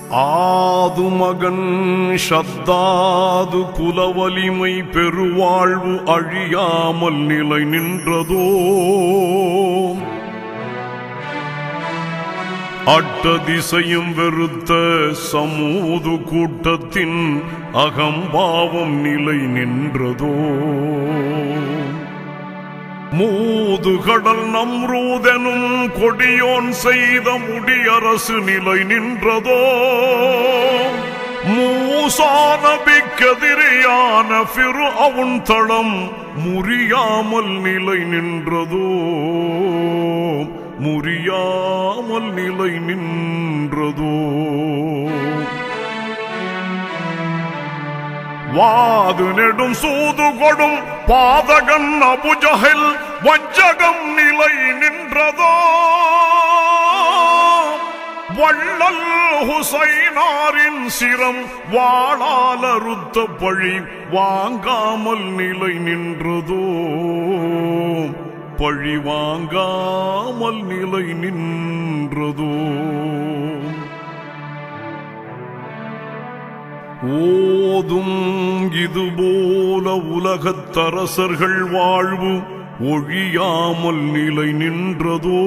ஆது மகன் ஷத்தாது குலவலிமை பெருவாழ்வு அழியாமல் நிலை நின்றதோ அட்ட திசையும் வெறுத்த சமூது கூட்டத்தின் அகம்பாவம் நிலை நின்றதோ மூதுகடல் நம்ரூதனும் கொடியோன் செய்த முடியரசு நிலை நின்றதோ மூசான பிக்கதிரியான பிறு அவன் தளம் முறியாமல் நிலை நின்றதோ முறியாமல் நிலை நின்றதோ வாது நெடும் சூது கொடும் பாதகன் அபுஜஹில் வஞ்சகம் நிலை நின்றதோ வள்ளல் ஹுசைனாரின் சிரம் வாழால அறுத்த பழி வாங்காமல் நிலை நின்றதோ பழி வாங்காமல் நிலை நின்றதோ ஓதும் இதுபோல உலகத்தரசர்கள் வாழ்வு ஒழியாமல் நிலை நின்றதோ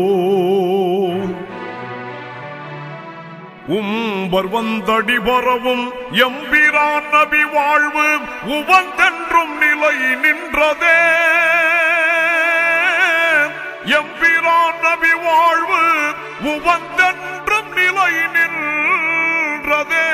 உம்பர் வந்தடி பரவும் எம்பிரான் நபி வாழ்வு உவந்தென்றும் நிலை நின்றதே எம்பிரான் நபி வாழ்வு உவந்தென்றும் நிலை நின்றதே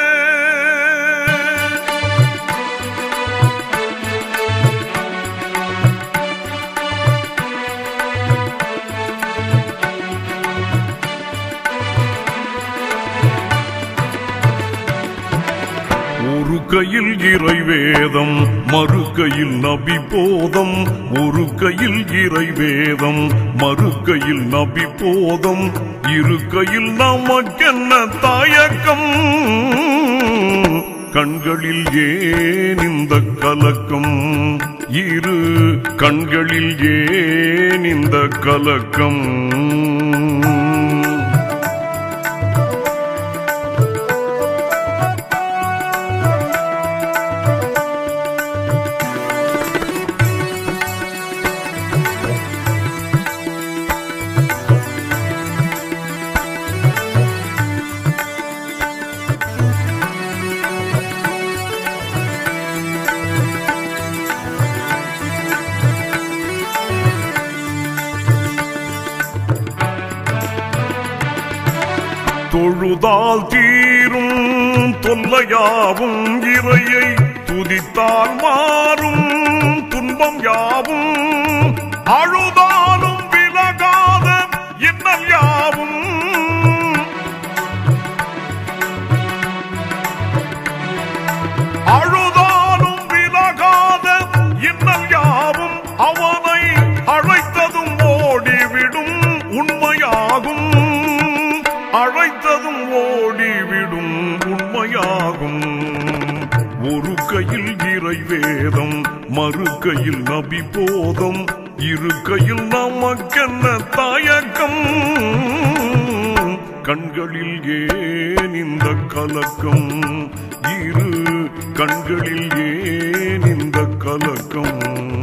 ஒரு கையில் இறைவேதம் மறு கையில் நபி போதம் ஒரு கையில் இறைவேதம் மறு கையில் நபி போதம் இரு கையில் நமக்கென்ன தாயக்கம் கண்களில் ஏன் இந்த கலக்கம் இரு கண்களில் ஏன் இந்த கலக்கம் தொழுதால் தீரும் தொல்லையாவும் இறையை துதித்தால் மாறும் துன்பம் யாவும் அழுதாலும் விலகாத இன்னல் யாவும் அழுதாலும் விலகாத இன்னல் யாவும் அவனை அழைத்ததும் ஓடிவிடும் உண்மையாகும் அழைத்ததும் ஓடிவிடும் உண்மையாகும் ஒரு கையில் இறை வேதம் மறு கையில் நபி போதம் இரு கையில் நமக்கென்ன தாயக்கம் கண்களில் ஏன் இந்த கலக்கம் இரு கண்களில் ஏன் இந்த கலக்கம்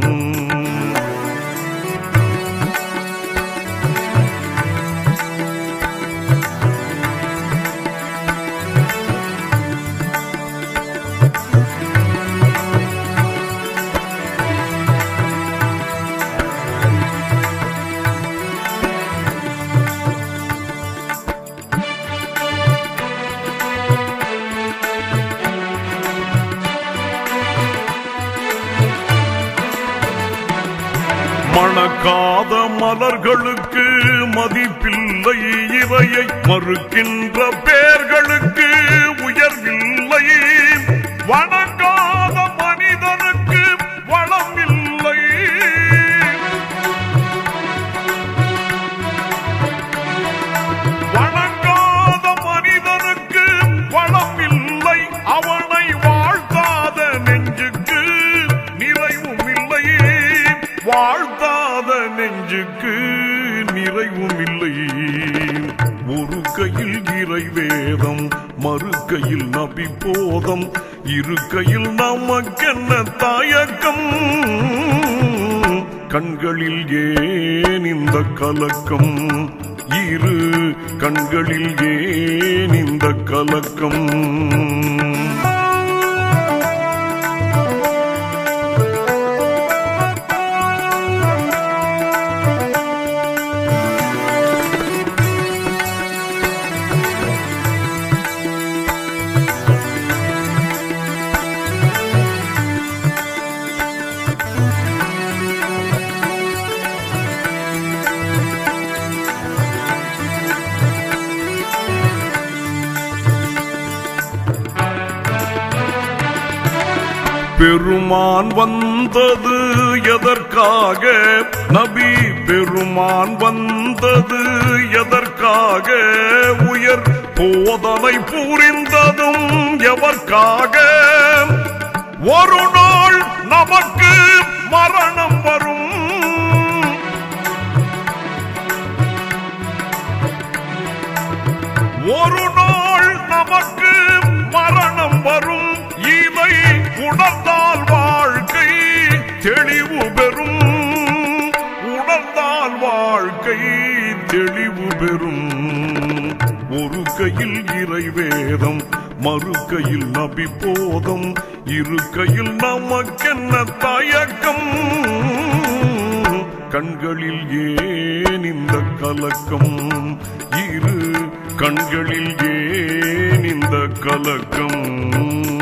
மணக்காத மலர்களுக்கு மதிப்பில்லை இவையை மறுக்கின்ற பேர்களுக்கு உயர்வில்லை வணங்காத மனிதனுக்கு வளம் இல்லை வணங்காத மனிதனுக்கு வளம் இல்லை அவனை வாழ்த்தாத நெஞ்சுக்கு நிறைவும் இல்லை வாழ்த்தாத நெஞ்சுக்கு நிறைவும் இல்லை ஒரு கையில் இறை வேதம் மறு கையில் நபி போதம் இரு கையில் நமக்கென்ன தாயக்கம் கண்களில் ஏன் இந்த கலக்கம் இரு கண்களில் ஏன் இந்த கலக்கம் பெருமான் வந்தது எதற்காக நபி பெருமான் வந்தது எதற்காக உயர் போதனை புரிந்ததும் எவர்க்காக ஒரு நாள் நமக்கு மரணம் வரும் ஒரு நாள் நமக்கு மரணம் வரும் இதை உணர்ந்தால் வாழ்க்கை தெளிவு பெறும் உணர்ந்தால் வாழ்க்கை தெளிவு பெறும் ஒரு கையில் இறை வேதம் மறு கையில் நபி போதம் இரு கையில் நமக்கென்ன தயக்கம் கண்களில் ஏன் இந்த கலக்கம் இரு கண்களில் ஏன் இந்த கலக்கம்